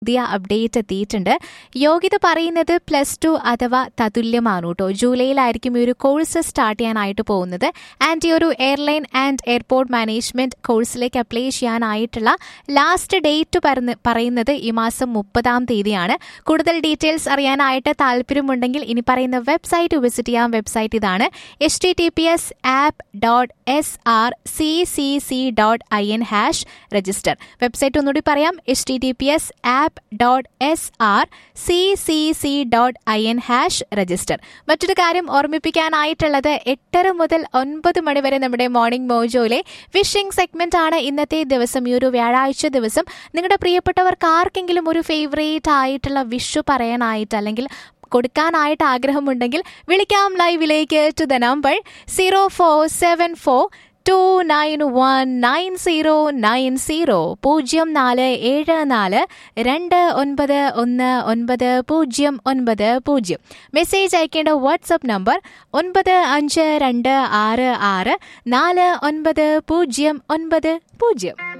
പുതിയ അപ്ഡേറ്റ് എത്തിയിട്ടുണ്ട് യോഗ്യത പറയുന്നത് പ്ലസ് ടു അഥവാ തതുല്യമാണ് കേട്ടോ ജൂലൈയിലായിരിക്കും ഈ ഒരു കോഴ്സ് സ്റ്റാർട്ട് ചെയ്യാനായിട്ട് പോകുന്നത് ആൻഡ് ഈ ഒരു എയർലൈൻ ആൻഡ് എയർപോർട്ട് മാനേജ്മെന്റ് കോഴ്സിലേക്ക് അപ്ലൈ ചെയ്യാനായിട്ടുള്ള ലാസ്റ്റ് ഡേറ്റ് പറഞ്ഞ് പറയുന്നത് ഈ മാസം മുപ്പതാം തീയതിയാണ് കൂടുതൽ ഡീറ്റെയിൽസ് അറിയാനായിട്ട് താല്പര്യമുണ്ടെങ്കിൽ ഇനി പറയുന്ന വെബ്സൈറ്റ് വിസിറ്റ് ചെയ്യാം വെബ്സൈറ്റ് ഇതാണ് H T T P S app dot S R C C C dot I N hash register website ഒന്നുകൂടി പറയാം H T T P S app dot S R C C C dot I N hash register മറ്റൊരു കാര്യം ഓർമ്മിപ്പിക്കാനായിട്ടുള്ളത് എട്ടര മുതൽ ഒൻപത് മണി വരെ നമ്മുടെ morning മോജോയിലെ wishing segment ആണ് ഇന്നത്തെ ദിവസം ഈ ഒരു വ്യാഴാഴ്ച ദിവസം നിങ്ങളുടെ പ്രിയപ്പെട്ടവർക്ക് ആർക്കെങ്കിലും ഒരു ഫേവറേറ്റ് ആയിട്ടുള്ള വിഷു പറയാനായിട്ട് അല്ലെങ്കിൽ കൊടുക്കാനായിട്ട് ആഗ്രഹമുണ്ടെങ്കിൽ വിളിക്കാം ലൈവിലേക്ക് to the number zero four seven four two nine one nine zero nine zero പൂജ്യം നാല് ഏഴ് നാല് രണ്ട് ഒൻപത് ഒന്ന് ഒൻപത് പൂജ്യം ഒൻപത് പൂജ്യം മെസ്സേജ് അയക്കേണ്ട വാട്സപ്പ് നമ്പർ ഒൻപത് അഞ്ച് രണ്ട് ആറ് ആറ് നാല് ഒൻപത് പൂജ്യം ഒൻപത് പൂജ്യം